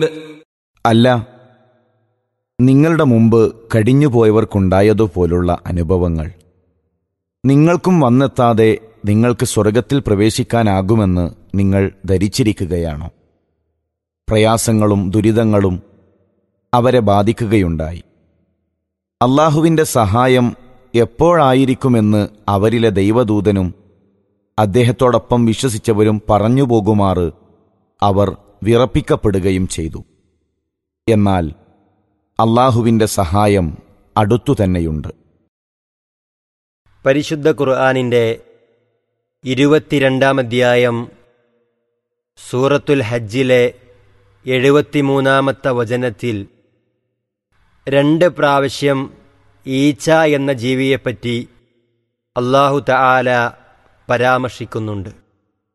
അല്ല നിങ്ങളുടെ മുമ്പ് കഴിഞ്ഞുപോയവർക്കുണ്ടായതുപോലുള്ള അനുഭവങ്ങൾ നിങ്ങൾക്കും വന്നെത്താതെ നിങ്ങൾക്ക് സ്വർഗത്തിൽ പ്രവേശിക്കാനാകുമെന്ന് നിങ്ങൾ ധരിച്ചിരിക്കുകയാണോ പ്രയാസങ്ങളും ദുരിതങ്ങളും അവരെ ബാധിക്കുകയുണ്ടായി അള്ളാഹുവിൻ്റെ സഹായം എപ്പോഴായിരിക്കുമെന്ന് അവരിലെ ദൈവദൂതനും അദ്ദേഹത്തോടൊപ്പം വിശ്വസിച്ചവരും പറഞ്ഞു പോകുമാറ് അവർ വിറപ്പിക്കപ്പെടുകയും ചെയ്തു എന്നാൽ അള്ളാഹുവിൻ്റെ സഹായം അടുത്തു തന്നെയുണ്ട് പരിശുദ്ധ ഖുർആാനിൻ്റെ ഇരുപത്തിരണ്ടാം അധ്യായം സൂറത്തുൽ ഹജ്ജിലെ എഴുപത്തിമൂന്നാമത്തെ വചനത്തിൽ രണ്ട് പ്രാവശ്യം ഈച്ച എന്ന ജീവിയെപ്പറ്റി അള്ളാഹു തആല പരാമർശിക്കുന്നുണ്ട്